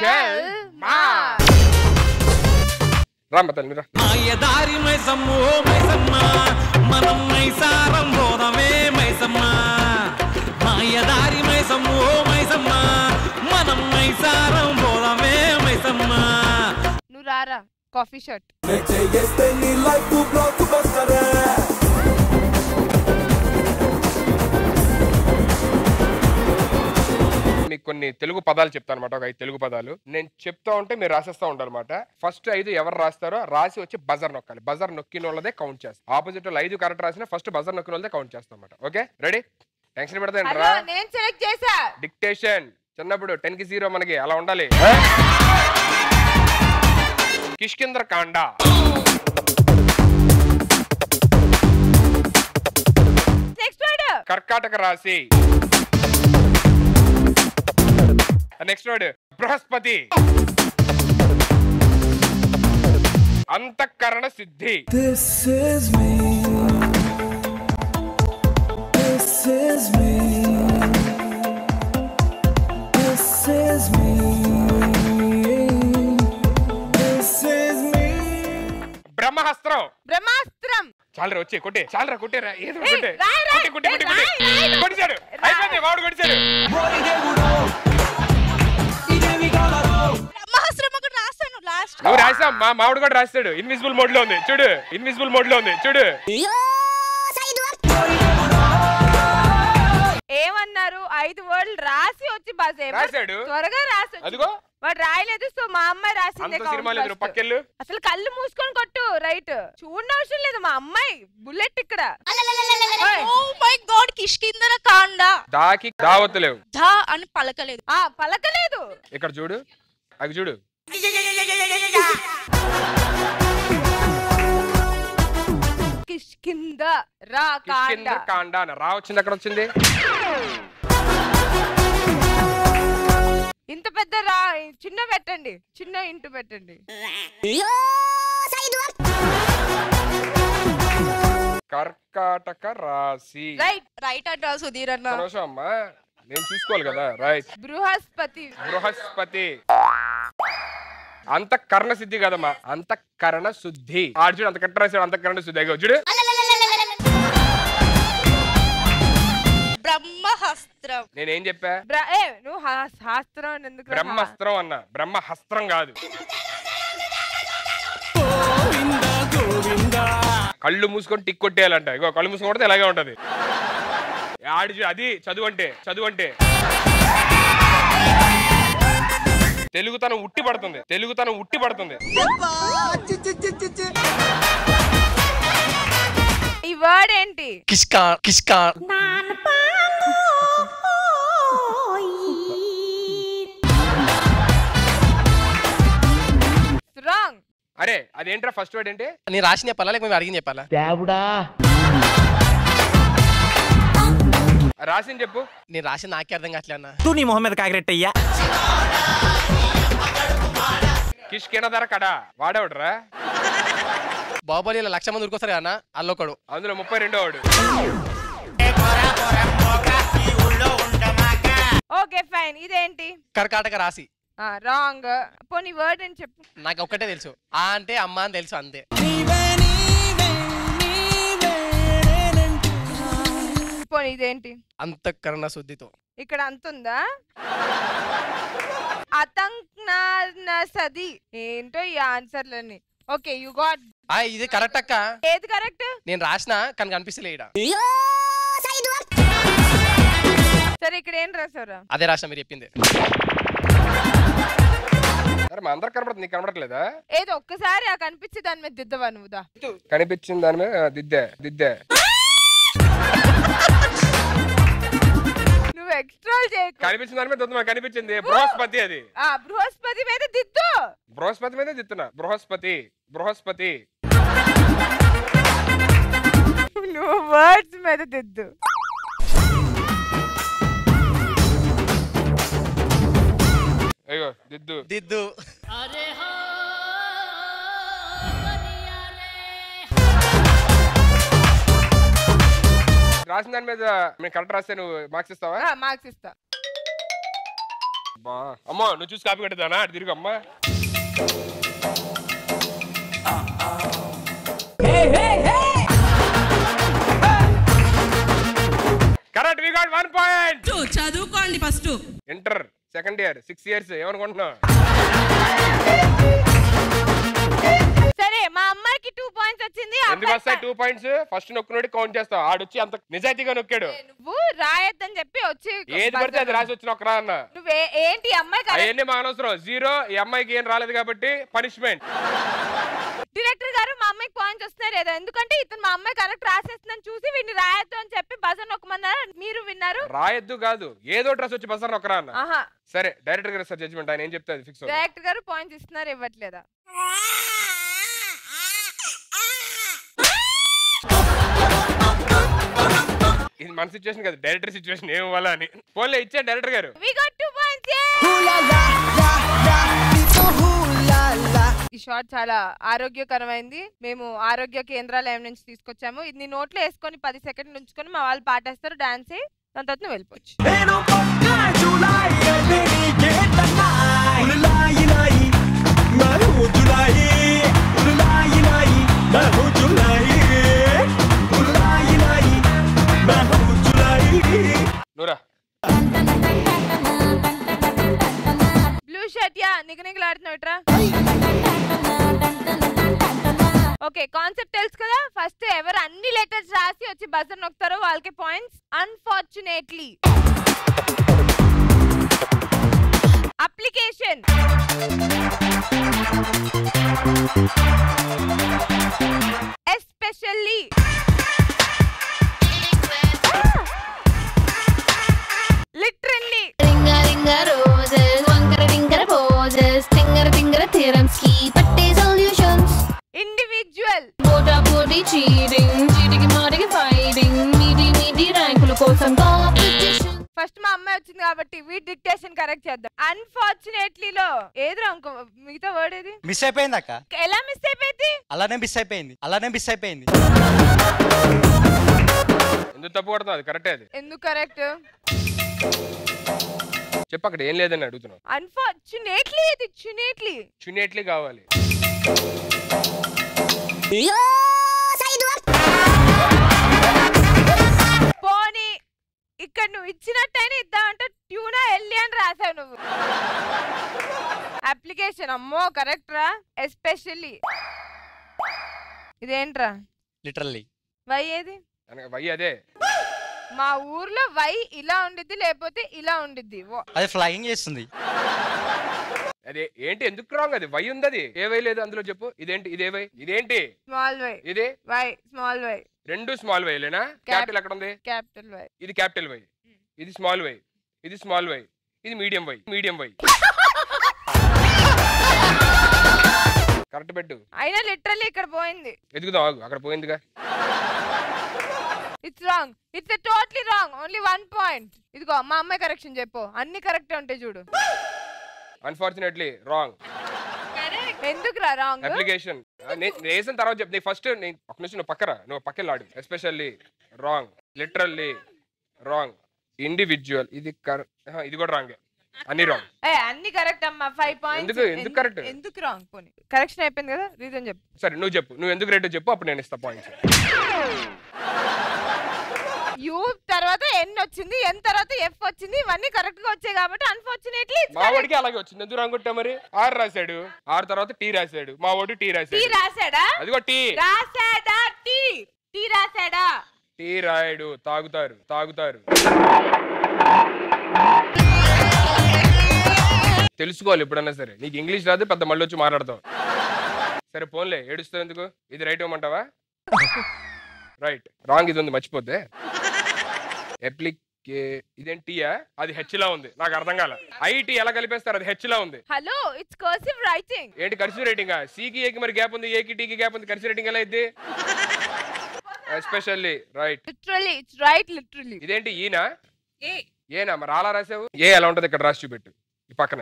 రామ్మ తల్లి మీరు రా. మాయదారి మైసమ్మ ఓ మైసమ్మ మనం మైసారం పోదమే మైసమ్మ మాయదారి మైసమ్మ ఓ మైసమ్మ మనం మైసారం పోదమే మైసమ్మ నువ్వు రారా కాఫీ షర్ట్ మీకు కొన్ని తెలుగు పదాలు చెప్తాను అనమాట ఒక ఐదు తెలుగు పదాలు నేను చెప్తా ఉంటే మీరు రాసేస్తా ఉండాలన్నమాట ఫస్ట్ ఐదు ఎవరు రాస్తారో రాసి వచ్చి బజర్ నొక్కాలి బజర్ నొక్కిన వాళ్ళదే కౌంట్ చేస్తాం ఆపోజిట్ వాళ్ళు ఐదు కరెక్ట్ రాసిన ఫస్ట్ బజర్ నొక్కిన వాళ్ళదే కౌంట్ చేస్తాం అనమాట ఓకే రెడీ టెన్షన్ పెడతాను హలో రా నేను సెలెక్ట్ చేసా డిక్టేషన్ చిన్నప్పుడు టెన్ కి జీరో మనకి అలా ఉండాలి కిష్కిందర్ కాండా నెక్స్ట్ వర్డ్ కర్కాటక రాశి నెక్స్ట్ వర్డ్ బృహస్పతి అంతఃకరణ సిద్ధి బ్రహ్మహస్త్రం బ్రహ్మాస్త్రం చాలరా వచ్చి కొట్టే చాలరా కొట్టేరా ఏదో ఏయ్, కొట్టే రాయ్, రాయ్, కొట్టి కొట్టి కొట్టి రాయ్, రాయ్, కొట్టి కొట్టిశాడు అయిపోయింది వాడు కొట్టిశాడు బ్రహ్మాస్త్రం ఒకటి రాస్తాను లాస్ట్ నువ్వు రాసావు మా మామిడి కూడా రాస్తాడు ఇన్విజిబుల్ మోడ్ లో ఉంది చూడు ఇన్విజిబుల్ మోడ్ లో ఉంది చూడు ఏమన్నారు ఐదు వర్డ్లు రాసి వచ్చి బస్ రాశాడు. త్వరగా రాసి వచ్చి. అదిగో వాడు రాయలేదు సో మా అమ్మాయి రాసిందే అంత count సినిమా లేదు నువ్వు first. పక్కెళ్ళు అసలు కళ్ళు మూసుకొని కొట్టు రైట్ చూడని అవసరం లేదు మా అమ్మాయి బుల్లెట్ ఇక్కడ ఓ మై గాడ్ కిష్కిందర కాండ దాకి దావత్తులేవు ధ అని పలకలేదు ఆ పలకలేదు ఇక్కడ చూడు అవి చూడు కిష్కింద రా కాండ కిష్కింద కాండ అని రా వచ్చింది ఎక్కడ వచ్చింది ఇంత పెద్ద రా చిన్న పెట్టండి చిన్న ఇంటు పెట్టండి కర్కాటక రాశి రైట్ రైట్ అడ్రా సుధీర్ అన్న ఒక్క నిమిషం అమ్మా నేను చూసుకోవాలి కదా రైట్ బృహస్పతి బృహస్పతి అంతఃకరణ సిద్ధి కదమ్మా అంతఃకరణ శుద్ధి ఆడు చూడు అంత కట్ట రాశాడు అంతఃకరణ శుద్ధి అగో చూడు బ్రహ్మహస్త్రం నేనేం చెప్పా బ్ర- ఏ నువ్వు హా- శాస్త్రం అని ఎందుకు రా? బ్రహ్మాస్త్రం అన్న బ్రహ్మహస్త్రం కాదు కళ్ళు మూసుకొని టిక్ కొట్టేయాలంట ఇగో కళ్ళు మూసుకొని కొడితే ఇలాగే ఉంటది ఆడి చూ- అది చదువు అంటే చదువు అంటే తెలుగుతనం ఉట్టి పడుతుంది తెలుగుతనం ఉట్టి పడుతుంది ఈ వర్డ్ ఏంటి కిష్కా కిష్కా రాంగ్ అరే అదేంట్రా ఫస్ట్ వర్డ్ ఏంటి నేను రాసిన చెప్పాలా లేక మేము అడిగిన చెప్పాలా రాసింది చెప్పు నేను రాసిన నాకే అర్థం కావట్లే అన్న తూ నీ మొహం మీద కాకిరెట్టయ్యా కిష్కిణ ధర కడ వాడేవడరా బాహుబలిలో లక్ష మంది ఉరికొస్తారు కదా అల్లొకడు అందులో ముప్పై రెండో వాడు ఓకే ఫైన్ ఇదేంటి కర్కాటక రాశి రాంగ్ పోనీ వర్డ్ అని చెప్పు నాకు ఒక్కటే తెలుసు ఆ అంటే అమ్మ అని తెలుసు అంతే పోనీ ఇదేంటి అంతఃకరణ శుద్ధితో ఇక్కడ అంత ఉందా అతంక్నా సది ఏంటో ఈ ఆన్సర్లన్నీ ఓకే యు గాట్ ఆ ఇది కరెక్ట్ అక్క ఏది కరెక్ట్ నేను రాసిన కానీ కనిపిస్తలే ఈడ సరే ఇక్కడ ఏం రాసావురా అదే రాసిన మీరు చెప్పింది సరే మా అందరికి కనబడుతుంది నీకు కనబడట్లేదా ఏదో ఒక్కసారి ఆ కనిపించే దాని మీద దిద్దవా నువ్వు దా కనిపించింది దాని మీద దిద్దే దిద్దే నువ్వు ఎక్స్ట్రా చేయకు కనిపించిన దాని మీద దిద్దు కనిపించింది బృహస్పతి అది ఆ బృహస్పతి మీద దిద్దు బృహస్పతి మీద దిత్తున్నా బృహస్పతి బృహస్పతి నువ్వు వర్డ్స్ మీద దిద్దు అయ్యో దిద్దు దిద్దు రాసిన దాని మీద నేను కరెక్ట్ రాస్తే నువ్వు మార్క్స్ ఇస్తావా మార్క్స్ ఇస్తా బా అమ్మో నువ్వు చూసి కాపీ కట్టుదానా అటు తిరుగు అమ్మా correct we got one point చదువుకోండి first inter second year six years ఏమనుకుంటున్నావు సరే మా అమ్మాయికి టూ పాయింట్స్ వచ్చింది ఆ ఎందుకు అబ్బాయి వస్తాయి టూ పాయింట్స్ ఫస్ట్ నొక్కునోడి కౌంట్ చేస్తావు ఆడొచ్చి అంత నిజాయితీగా నొక్కాడు నువ్వు రాయొద్దని చెప్పి వచ్చి ఏది పడితే అది రాసి వచ్చిన ఒకరా అన్న నువ్వు ఏ- ఏంటి ఈ అమ్మాయి అవన్నీ మా అనవసరం జీరో ఈ అమ్మాయికి ఏం రాలేదు కాబట్టి పనిష్మెంట్ డైరెక్టర్ గారు మా అమ్మాయికి పాయింట్స్ వస్తున్నాయి లేదా ఎందుకంటే ఇతను మా అమ్మాయి కరెక్ట్ రాసేస్తుందని చూసి వీడిని రాయొద్దు అని చెప్పి బజర్ నొక్కమన్నారు మీరు విన్నారు రాయొద్దు కాదు ఏదో డ్రెస్ వచ్చి బసర్ ఒకరా అన్న ఆహా సరే డైరెక్టర్ గారు సార్ జడ్జిమెంట్ ఆయన ఏం చెప్తే అది ఫిక్స్ డైరెక్టర్ గారు పాయింట్స్ ఇస్తున్నారు ఇవ్వట్లేదా ఇది మన సిచ్యువేషన్ కదా డైరెక్టర్ సిచ్యువేషన్ ఏం ఇవ్వాలా అని ఫోన్లో ఇచ్చే డైరెక్టర్ గారు వి గాట్ టూ పాయింట్స్ ఈ షార్ట్ చాలా ఆరోగ్యకరమైంది మేము ఆరోగ్య కేంద్రాలయం నుంచి తీసుకొచ్చాము ఇది నీ నోట్లో వేసుకొని పది సెకండ్లు ఉంచుకొని మా వాళ్ళు పాటేస్తారు డాన్స్ దాని తర్వాత నువ్వు వెళ్ళిపోవచ్చు నూరా బ్లూ షర్ట్ యా నిగనిగలాడుతున్నావు ఇట్రా ఓకే కాన్సెప్ట్ తెలుసు కదా ఫస్ట్ ఎవరు అన్ని లెటర్స్ రాసి వచ్చి బజర్ నొక్కుతారో వాళ్ళకి points unfortunately application especially literally రింగ రింగ రోజెస్ వంకర టింకర poses టింగర టింగర థియరమ్స్ కి పట్టే సొల్యూషన్స్ ఇండివిజువల్ పోటా పోటీ చీటింగ్ చీటికి మాటికి ఫైటింగ్ మీటి మీటి ర్యాంకుల కోసం కాంపిటీషన్ ఫస్ట్ మా అమ్మాయి వచ్చింది కాబట్టి వీటి డిక్టేషన్ కరెక్ట్ చేద్దాం అన్ఫార్చునేట్లీలో ఏది ఇంకో మిగతా వర్డ్ ఏది మిస్ అయిపోయింది అక్క ఎలా మిస్ అయిపోయింది అలానే మిస్ అయిపోయింది అలానే మిస్ అయిపోయింది ఎందుకు తప్పు కొడుతున్నావు అది కరెక్టే అది ఎందుకు కరెక్ట్ చెప్పు అక్కడ ఏం లేదని అడుగుతున్నావు అన్ఫార్చునేట్లీ ఇది చునేట్లీ చునేట్లీ కావాలి పోనీ ఇక్కడ నువ్వు ఇచ్చినట్టయినా ఇద్దామంటే ట్యూనా ఎల్లి అని రాసావు నువ్వు అప్లికేషన్ అమ్మో కరెక్ట్ రా ఎస్పెషల్లీ ఇదేంట్రా లిటరల్లీ వై ఏది అనగా వై అదే మా ఊర్లో వై ఇలా ఉండిద్ది లేకపోతే ఇలా ఉండిద్ది ఓ. అది ఫ్లయింగ్ చేస్తుంది అది ఏంటి ఎందుకు రాంగ్ అది వై ఉంది అది ఏ వై లేదు అందులో చెప్పు ఇదేంటి ఇదే వై ఇదేంటి స్మాల్ వై ఇది వై స్మాల్ వై రెండు స్మాల్ వైలేనా క్యాపిటల్ ఎక్కడ ఉంది క్యాపిటల్ వై ఇది క్యాపిటల్ వై ఇది స్మాల్ వై ఇది స్మాల్ వై ఇది medium Y medium Y correct పెట్టు అయినా లిటరల్లీ ఇక్కడ పోయింది ఎదుగుదాం ఆగు అక్కడ పోయిందిగా it's wrong it's totally wrong only one point ఇదిగో మా అమ్మాయి కరెక్షన్ చెప్పు అన్ని కరెక్ట్ ఉంటాయి చూడు అన్ఫార్చునేట్లీ రాంగ్ ఎందుకు రా రాంగ్ అప్లికేషన్ ఆ, నే- నేను వేసిన తర్వాత చెప్తే నీకు ఫస్ట్ నేను ఒక నిమిషం నువ్వు పక్కరా నువ్వు పక్కన ఆడు especially wrong literally wrong individual ఇది కర ఆహా, ఇది కూడా రాంగే అన్ని రాంగ్ ఏ అన్ని కరెక్ట్ అమ్మా ఫైవ్ పాయింట్స్ ఎందుకు- ఎందుకు correct? ఎందుకు రాంగ్ పోనీ కరెక్షన్ అయిపోయింది కదా రీజన్ చెప్పు సరే నువ్వు చెప్పు నువ్వు ఎందుకు రేటు చెప్పు అప్పుడు నేను ఇస్తా పాయింట్స్ యూ తర్వాత ఎన్ వచ్చింది ఎన్ తర్వాత ఎఫ్ వచ్చింది ఇవన్నీ కరెక్ట్ గా వచ్చాయి కాబట్టి అన్ఫార్చునేట్లీ మా వాడికి అలాగే వచ్చింది ఎందుకు రాంగ్ కొట్టా మరి ఆర్ రాశాడు ఆర్ తర్వాత టీ రాశాడు మా వాడు టీ టీ రాశాడు రాసాడా అదిగో టీ రాసాడా టీ టీ రాసాడా టీ రాయడు తాగుతారు తాగుతారు తెలుసుకోవాలి ఎప్పుడన్నా సరే నీకు ఇంగ్లీష్ రాదు పెద్ద మళ్ళీ వచ్చి మాట్లాడతావు సరే పోన్లే ఏడుస్తావు ఎందుకు ఇది రైట్ ఇవ్వమంటావా రైట్ రాంగ్ ఇది ఉంది మర్చిపోతే అప్లికే ఇదేం టీయా అది హెచ్ లా ఉంది నాకు అర్థం కాల ఐటీ ఎలా కలిపేస్తారు అది హెచ్ లా ఉంది హలో ఇట్స్ కర్సివ్ రైటింగ్ ఏంటి కర్సివ్ రేటింగ్ సికి ఏకి మరి గ్యాప్ ఉంది ఏకి టీకి గ్యాప్ ఉంది కర్సివ్ రేటింగ్ ఎలా అయింది especially right literally it's right literally ఇదేంటి ఈయన ఏ ఏనా మరి అలా రాసావు ఏ ఎలా ఉంటది ఇక్కడ రాసి చూపెట్టు ఈ పక్కన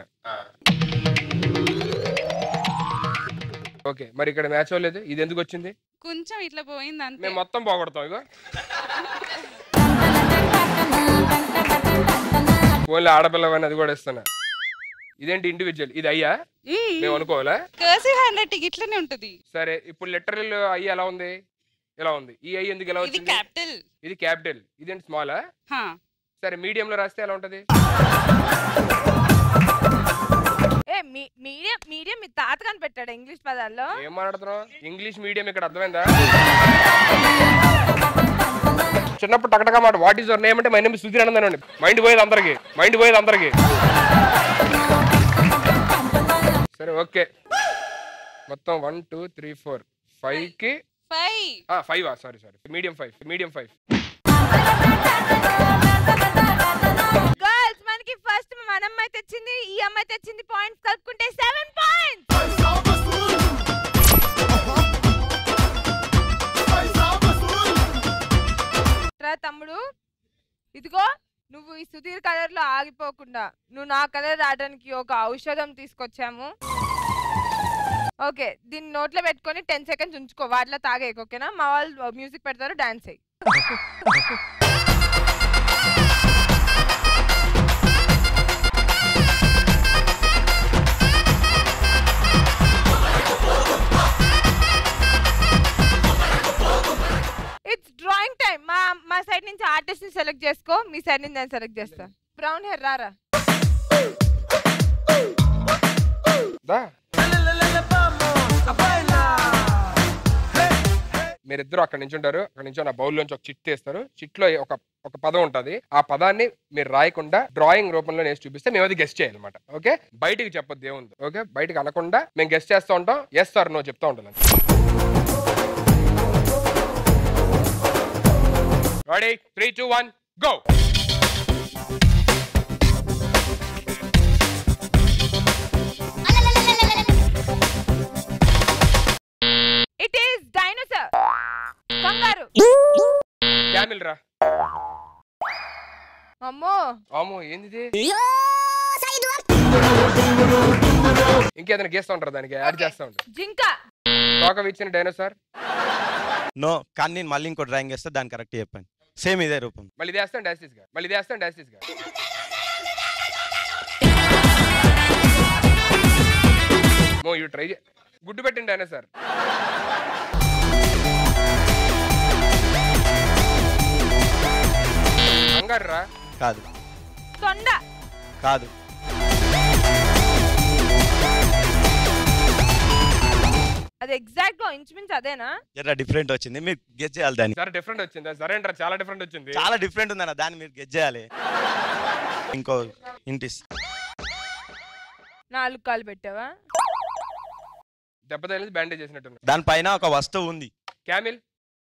ఓకే మరి ఇక్కడ మ్యాచ్ అవ్వలేదు ఇది ఎందుకు వచ్చింది కొంచెం ఇట్లా పోయింది అంతే మేము మొత్తం పోగొడతాం ఇగో ఫోన్లో ఆడపిల్లవని అది కూడా ఇస్తున్నా ఇదేంటి ఇండివిజువల్ ఇది అయ్యా మేము అనుకోవాలా కర్సివ్ హ్యాండ్ రైటింగ్ ఇట్లనే ఉంటది సరే ఇప్పుడు లిటరల్ అయ్యి ఎలా ఉంది ఎలా ఉంది ఈ అయ్యి ఎందుకు ఎలా ఇది వచ్చింది క్యాపిటల్ ఇది క్యాపిటల్ ఇదేంటి స్మాలా హా సరే మీడియం లో రాస్తే ఎలా ఉంటది ఏ మీ- మీడియం మీడియం మీ తాత కనిపెట్టాడు ఇంగ్లీష్ పదాల్లో ఏం మాట్లాడుతున్నావు ఇంగ్లీష్ మీడియం ఇక్కడ అర్థమైందా చిన్నప్పుడు టకటగా మాట వాట్ ఈస్ యువర్ నేమ్ అంటే మై నేమ్ సుధీర్ ఆనంద్ అండి మైండ్ పోయేది అందరికి మైండ్ పోయేది అందరికి సరే ఓకే మొత్తం one two three four five కి five five sorry sorry medium five medium five girls మనకి ఫస్ట్ మన అమ్మాయి తెచ్చింది ఈ అమ్మాయి తెచ్చింది పాయింట్స్ కలుపుకుంటే సెవెన్ పాయింట్స్ తమ్ముడు ఇదిగో నువ్వు ఈ సుధీర్ కలర్ లో ఆగిపోకుండా నువ్వు నా కలర్ రావడానికి ఒక ఔషధం తీసుకొచ్చాము ఓకే దీన్ని నోట్లో పెట్టుకొని టెన్ సెకండ్స్ ఉంచుకో వాటిలో తాగేయకు ఓకేనా మా వాళ్ళు మ్యూజిక్ పెడతారు డాన్స్ అయ్యి ఇట్స్ డ్రాయింగ్ టైం మా మా సైడ్ నుంచి ఆర్టిస్ట్ ని సెలెక్ట్ చేసుకో మీ సైడ్ నుంచి నేను సెలెక్ట్ చేస్తా బ్రౌన్ హెయిర్ రారా దా మీరిద్దరు అక్కడ నుంచి ఉంటారు అక్కడ నుంచి నా బౌల్ నుంచి ఒక చిట్ తీస్తారు చిట్లో ఒక ఒక పదం ఉంటది ఆ పదాన్ని మీరు రాయకుండా డ్రాయింగ్ రూపంలో వేసి చూపిస్తే మేము అది గెస్ట్ చేయాలన్నమాట ఓకే బయటికి చెప్పొద్దు ఏముంది ఓకే బయటికి అనకుండా మేము గెస్ట్ చేస్తూ ఉంటాం ఎస్ సార్ నో చెప్తా ఉంటాం ready three two one go it is dinosaur kangaroo camel రా అమ్మో అమ్మో ఏంది ఇంకేదైనా గీస్తూ ఉంటారు దానికి యాడ్ చేస్తూ ఉంటారు జింక తోక ఇచ్చిన డైనోసార్ నో కానీ నేను మళ్ళీ ఇంకో డ్రాయింగ్ వేస్తే దాన్ని కరెక్ట్ చెప్పాను సేమ్ ఇదే రూపం మళ్ళీ ఇది వేస్తాను డాష్ గా మళ్ళీ ఇది వేస్తాను డాష్ గా మో యూ ట్రై గుడ్డు పెట్టండి అయినా సార్ కంగారు రా కాదు తొండ కాదు అది ఎగ్జాక్ట్ గా ఇంచుమించు అదేనా జర డిఫరెంట్ వచ్చింది మీరు గెజ్ చేయాలి దాన్ని సరే డిఫరెంట్ వచ్చింది సరే అంటారా చాలా డిఫరెంట్ వచ్చింది చాలా డిఫరెంట్ ఉందన్న దాన్ని మీరు గెజ్ చేయాలి ఇంకో ఇంటిస్ నాలుగు కాలు పెట్టావా దెబ్బ తగిలింది బ్యాండేజ్ చేసినట్టు దానిపైన ఒక వస్తువు ఉంది క్యామిల్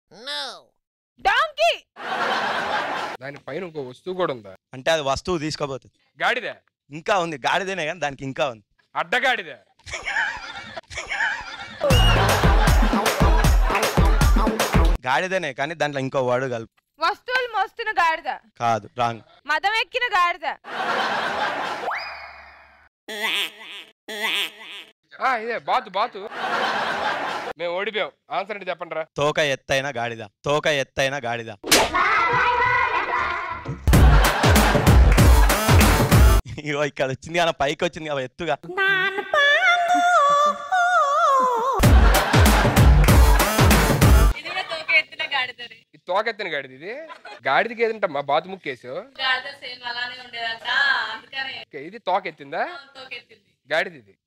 డాంకీ దాని పైన ఇంకో వస్తువు కూడా ఉందా అంటే అది వస్తువు తీసుకోబోతుంది గాడిదే ఇంకా ఉంది గాడిదేనే కానీ దానికి ఇంకా ఉంది అడ్డగాడిదే గాడిదేనే కానీ దాంట్లో ఇంకో వాడు కలుపు వస్తువులు మోస్తున్న గాడిద కాదు రాంగ్ మదం ఎక్కిన గాడిద ఆ, ఇదే బాతు బాతు మేము ఓడిపోయాం ఆన్సర్ అంటే చెప్పండి రా తోక ఎత్తైన గాడిద తోక ఎత్తైన గాడిద ఇగో ఇక్కడ వచ్చింది కదా పైకి వచ్చింది కదా ఎత్తుగా ఈ తోకెత్తిన గాడిది ఇది గాడిదికి ఏదంటమ్మా బాతు ముక్కేసు ఓకే, ఇది తోకెత్తిందా గాడిది ఇది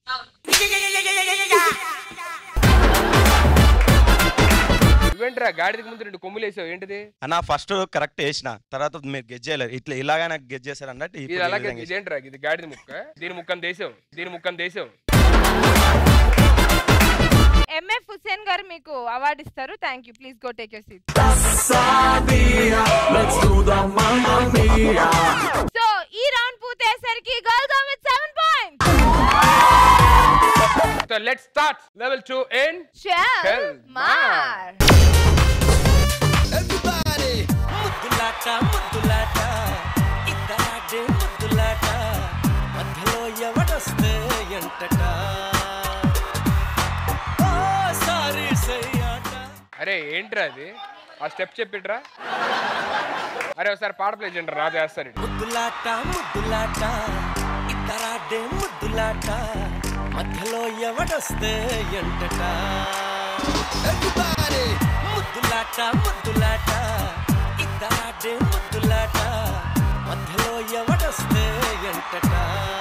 నువ్వేంట్రా గాడిదికి ముందు రెండు కొమ్ములు వేసావు ఏంటిది అన్న ఫస్ట్ కరెక్ట్ వేసిన తర్వాత మీరు గెజ్ చేయలేరు ఇట్లా ఇలాగా నాకు గెజ్ చేశారు అన్నట్టు ఇది ఇప్పుడు ఈ అలాగే విధంగా ఇదేంట్రా ఇది గాడిద ముక్క దీని ముక్కని దేశం దీని ముక్కని దేశం ఎంఎఫ్ హుసేన్ గారు మీకు అవార్డు ఇస్తారు thank you please go take your seat so ఈ రౌండ్ పూర్తయ్యేసరికి girl go with seven points so let's start level 2 in షెల్ మార్ ముద్దులాట ముద్దులాట ఇద్దరాడే ముద్దులాట మధ్యలో ఎవడొస్తే ఎంటట ఓ సారీ సయ్యాట అరే ఏంట్రా అది ఆ స్టెప్ చెప్పిట్రా అరే ఒకసారి పాట ప్లే చేయండి రా చేస్తాను ముద్దులాట ముద్దులాట ఇద్దరాడే ముద్దులాట మధ్యలో ఎవడొస్తే ఎంటట Everybody! ముద్దులాట ముద్దులాట ఇద్దరాడే ముద్దులాట మధ్యలో ఎవడొస్తే ఎంటట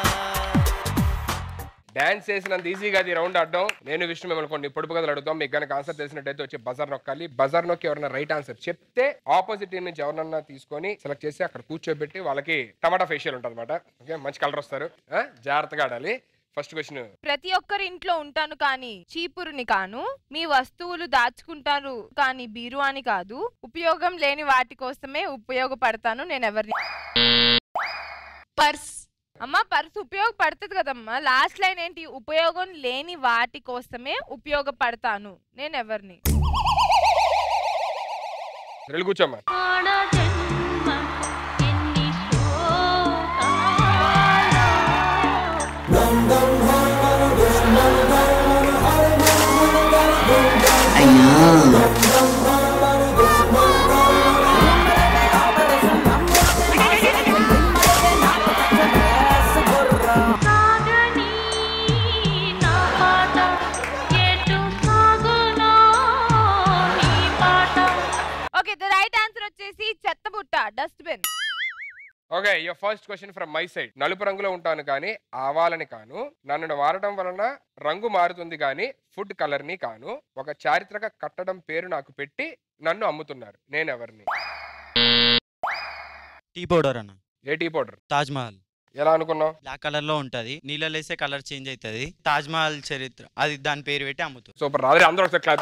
డాన్స్ చేసినంత ఈజీగా అది రౌండ్ ఆడడం నేను విష్ణు మిమ్మల్ని కొన్ని పొడుపు కథలు అడుగుతాం మీకు కనుక ఆన్సర్ తెలిసినట్టయితే వచ్చి బజార్ నొక్కాలి బజార్ నొక్కి ఎవరైనా రైట్ ఆన్సర్ చెప్తే ఆపోజిట్ టీం నుంచి ఎవరన్నా తీసుకొని సెలెక్ట్ చేసి అక్కడ కూర్చోబెట్టి వాళ్ళకి టమాటా ఫేషియల్ ఉంటుంది అనమాట ఓకే మంచి కలర్ వస్తారు ఆ? జాగ్రత్తగా ఆడాలి ఫస్ట్ క్వశ్చన్ ప్రతి ఒక్కరి ఇంట్లో ఉంటాను కానీ చీపురుని కాను మీ వస్తువులు దాచుకుంటారు కానీ బీరువాని కాదు ఉపయోగం లేని వాటి కోసమే ఉపయోగపడతాను నేను ఎవరిని పర్స్ అమ్మా పర్స్ ఉపయోగపడుతుంది కదమ్మా లాస్ట్ లైన్ ఏంటి ఉపయోగం లేని వాటి కోసమే ఉపయోగపడతాను నేను ఎవరిని వెళ్ళి కూర్చోమ్మా ఓకే ద రైట్ ఆన్సర్ వచ్చేసి చెత్తబుట్ట dustbin okay your first question from my side నలుపు రంగులో ఉంటాను కానీ ఆవాలని కాను నన్ను వాడటం వలన రంగు మారుతుంది కానీ ఫుడ్ కలర్ ని కాను ఒక చారిత్రక కట్టడం పేరు నాకు పెట్టి నన్ను అమ్ముతున్నారు నేను ఎవరిని టీ పౌడర్ అన్న ఏ టీ పౌడర్ తాజ్ మహల్ ఎలా అనుకున్నావు బ్లాక్ కలర్ లో ఉంటది నీళ్ళలో వేస్తే కలర్ చేంజ్ అవుతుంది తాజ్ మహల్ చరిత్ర అది దాని పేరు పెట్టి అమ్ముతుంది సూపర్ రాత్రి అందరూ ఒకసారి క్లాప్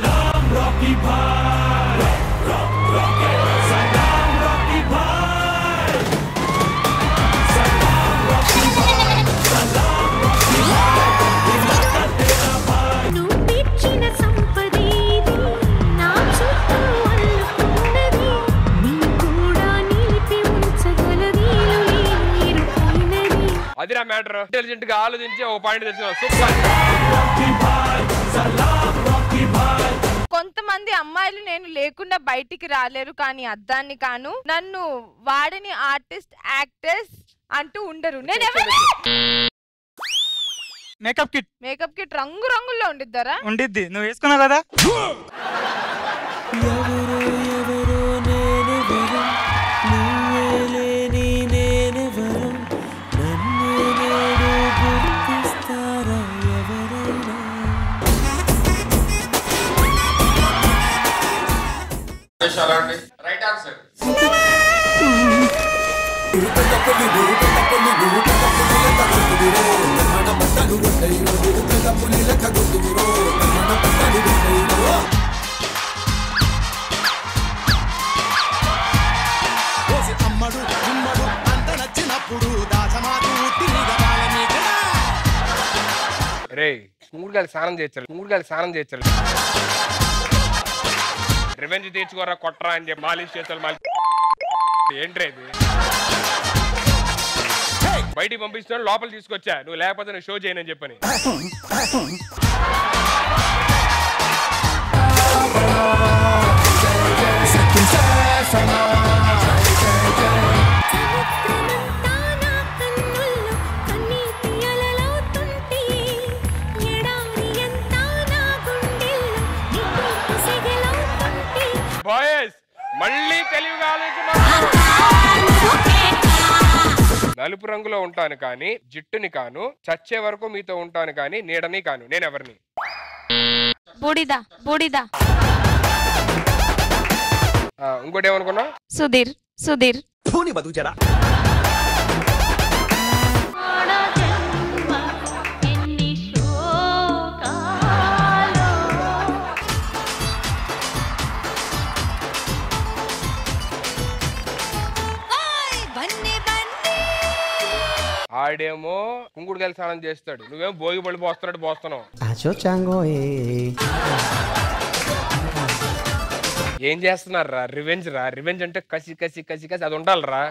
అదిరా మ్యాటర్ ఇంటెలిజెంట్ గా ఆలోచించి ఒక పాయింట్ తెచ్చుకున్నావు సూపర్ కొంతమంది అమ్మాయిలు నేను లేకుండా బయటికి రాలేరు కానీ అద్దాన్ని కాను నన్ను వాడని ఆర్టిస్ట్ యాక్టర్స్ అంటూ ఉండరు నేను ఎవరు మేకప్ కిట్ మేకప్ కిట్ రంగు రంగుల్లో ఉండిద్దారా ఉండిద్ది నువ్వు వేసుకున్నావు కదా రైట్ ఆన్సర్ అమ్మడు గుమ్మడు అంత నచ్చినప్పుడు దాచమాకు రే మూడు గాలి స్నానం చేయొచ్చు మూడు గాలి స్నానం చేయొచ్చు రివెంజ్ తీర్చుకోరా కొట్టరా అని చెప్పి మాలిష్ చేస్తారు మాలి ఏంట్రా ఇది బయటికి పంపిస్తున్నాను లోపల తీసుకొచ్చా నువ్వు లేకపోతే నేను షో చేయనని చెప్పని బాయస్ మళ్ళీ తెలివిగా ఆలోచించమన్నారు. నలుపు రంగులో ఉంటాను కానీ జిట్టుని కాను చచ్చే వరకు మీతో ఉంటాను కానీ నీడని కాను నేను ఎవరిని బూడిద బూడిద ఆ, ఇంకోటి ఏమనుకున్నా సుధీర్ సుధీర్ పూని బతుకుచారా ఆడేమో కుంకుడుకాయలు స్నానం చేస్తాడు నువ్వేమో భోగి పళ్ళు పోస్తున్నాడు పోస్తున్నావు అచో చాంగో ఏం చేస్తున్నారు రా రివెంజ్ రా రివెంజ్ అంటే కసి కసి కసి కసి అది ఉండాలిరా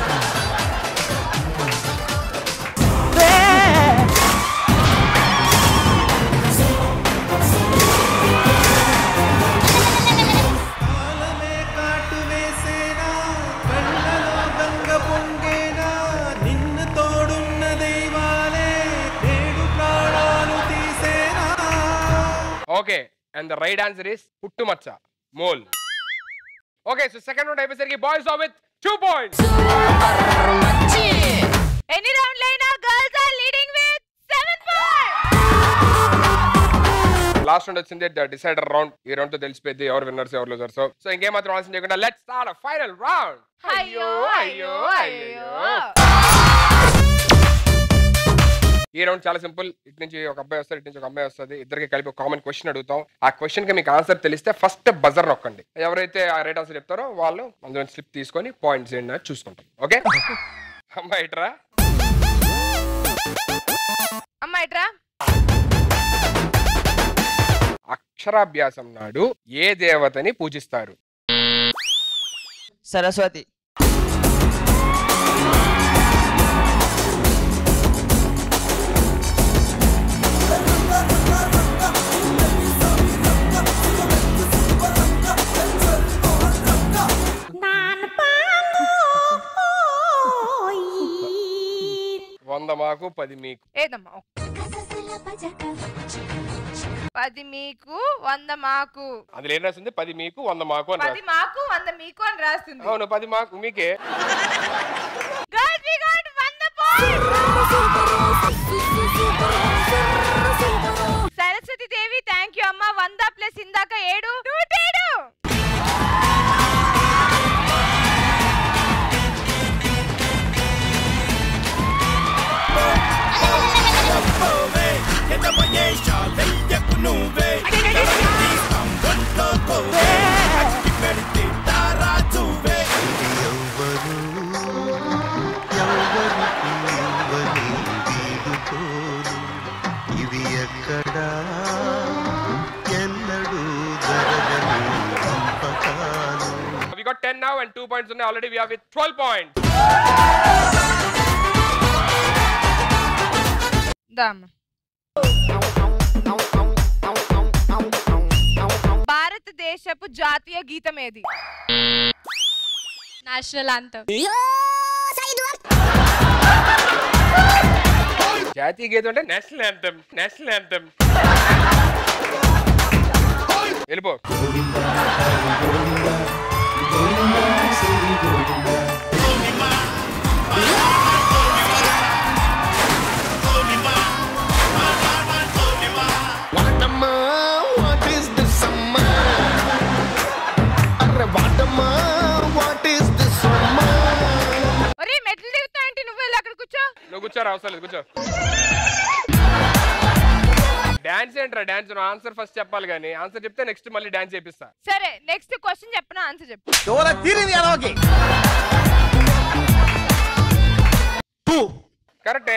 నిన్ను తోడున్న దైవాలే నేడు ప్రాణాలు తీసేనా okay and the right answer is పుట్టుమచ్చ mole okay so second round అయిపోయేసరికి boys are with two points ఎన్ని రౌండ్లు అయినా girls are leading with seven last round వచ్చింది ద డిసైడర్ రౌండ్ ఈ రౌండ్ తో తెలిసిపోయింది ఎవరు విన్నర్స్ ఎవరు లూజర్స్ సో ఇంకేం మాత్రం ఆలోచన చేయకుండా లెట్స్ స్టార్ట్ ఫైనల్ రౌండ్ అయ్యో అయ్యో అయ్యో ఈ రౌండ్ చాలా సింపుల్ ఇటు నుంచి ఒక అబ్బాయి వస్తాడు ఇటు నుంచి ఒక అమ్మాయి వస్తుంది ఇద్దరికి కలిపి ఒక కామన్ క్వశ్చన్ అడుగుతాం ఆ క్వశ్చన్ కి మీకు ఆన్సర్ తెలిస్తే ఫస్ట్ బజర్ నొక్కండి ఎవరైతే ఆ రైట్ ఆన్సర్ చెప్తారో వాళ్ళు అందులో స్లిప్ తీసుకొని పాయింట్స్ ఏంటి అని చూసుకుంటాం ఓకే అమ్మాయి ఇట్రా అమ్మా ఇట్రా అక్షరాభ్యాసం నాడు ఏ దేవతని పూజిస్తారు సరస్వతి వంద మాకు పది మీకు ఏదమ్మా పది మీకు వంద మాకు అందులో ఏం రాసింది పది మీకు వంద మాకు అని పది రాసింది. మాకు వంద మీకు అని రాస్తుంది అవును పది మాకు మీకే గర్ల్స్ వి గాట్ వంద points Saraswati Devi thank you అమ్మా వంద ప్లస్ ఇందాక ఏడు నూటేడు ఇది ఎక్కడా ఎన్నడూ జరగని పంపకాలు we got 10 now and 2 points ఉన్నాయి already we have with 12 points దామ్మా భారతదేశపు జాతీయ గీతం ఏది నేషనల్ అంతం జాతీయ గీతం అంటే నేషనల్ యాంథమ్ నేషనల్ యాంథమ్ వెళ్ళిపో వాటమ్మా వాట్ ఈస్ దిస్ అమ్మా అరే వాటమ్మా వాట్ ఈస్ దిస్ అమ్మా ఒరే మెట్లు దిగుతా అంటే నువ్వు వెళ్ళి అక్కడ కూర్చో నువ్వు కూర్చోరా అవసరం లేదు కూర్చో డాన్స్ ఏంట్రా డాన్స్ నువ్వు ఆన్సర్ ఫస్ట్ చెప్పాలి కానీ ఆన్సర్ చెప్తే నెక్స్ట్ మళ్ళీ డాన్స్ చేపిస్తా సరే నెక్స్ట్ క్వశ్చన్ చెప్పనా ఆన్సర్ చెప్పు కరెక్టే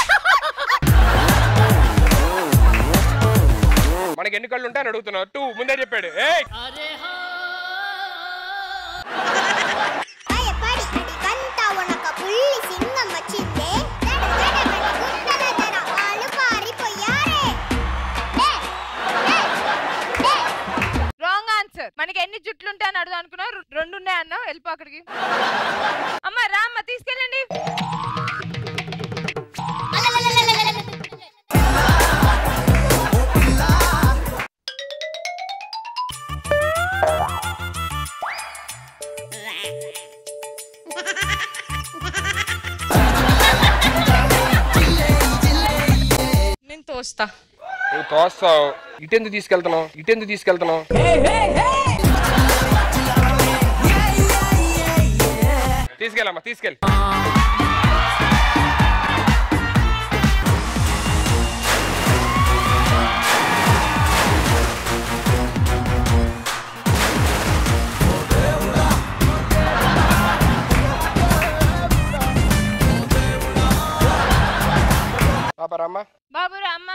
మనకి ఎన్ని కళ్ళు ఉంటాయని అడుగుతున్నావు టూ ముందే చెప్పాడు ఏయ్ కంట ఉనక పుల్లి సింగం వచ్చిందే రెండు ఉన్నాయి అన్న వెళ్ళిపో అక్కడికి అమ్మ రా అమ్మ తీసుకెళ్ళండి నేను తోస్తా నువ్వు తోస్తావు ఇటెందుకు తీసుకెళ్తున్నావు ఇటెందుకు తీసుకెళ్తున్నావు తీసుకెళ్ళమ్మా తీసుకెళ్ళి పాపరామ్మా బాబు రా అమ్మ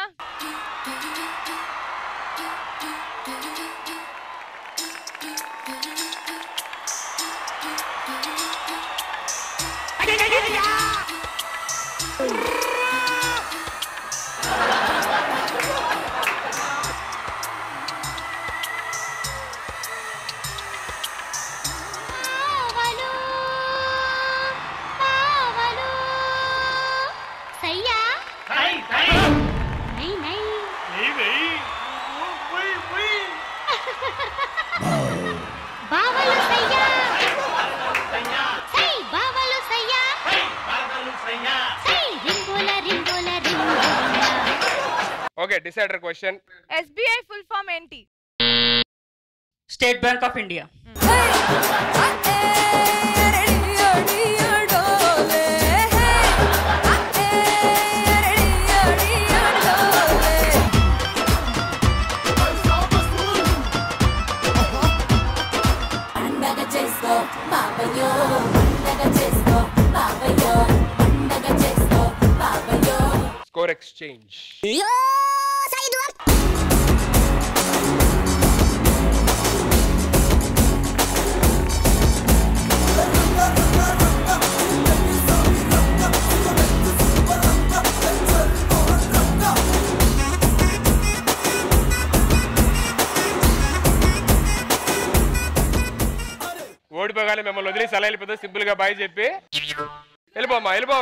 సయ్యా నై నై బావలు సయ్యా సై బావలు సయ్యా సై రింగోల రింగోల రింగోల okay decider question SBI full form ఏంటి State Bank of India score exchange ఓడిపోగానే మిమ్మల్ని వదిలేసి అలా వెళ్ళిపోతే సింపుల్ గా బాయ్ చెప్పి వెళ్ళిపోమ్మా వెళ్ళిపో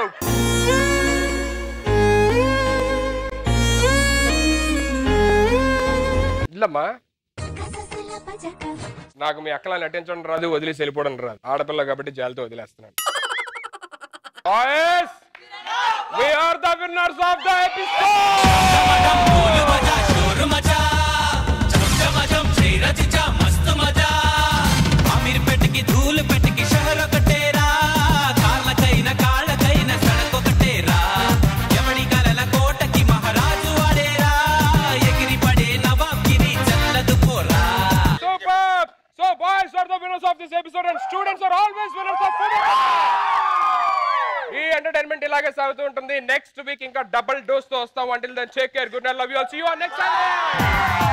ఇల్లమ్మా నాకు మీ అక్కలా నటించడం రాదు వదిలేసి వెళ్ళిపోవడం రాదు ఆడపిల్ల కాబట్టి జాలితో వదిలేస్తున్నాను Boys, we are the winners of the అమీర్పేటకి ధూలు పెట్టకి షహర్ ఒకటేరా కార్లకైన కాళ్ళకైన సడకొకటేరా ఎవడి కలల కోటకి మహారాజు వాడేరా ఎగిరి పడే నవాబ్గిరి చల్లదు పోరా Superb! So boys are the winners of this episode and students are always winners of food. ఈ ఎంటర్టైన్మెంట్ ఇలాగే సాగుతూ ఉంటుంది నెక్స్ట్ వీక్ ఇంకా డబుల్ డోస్ తో వస్తాం until then take care good night love you all see you on next Sunday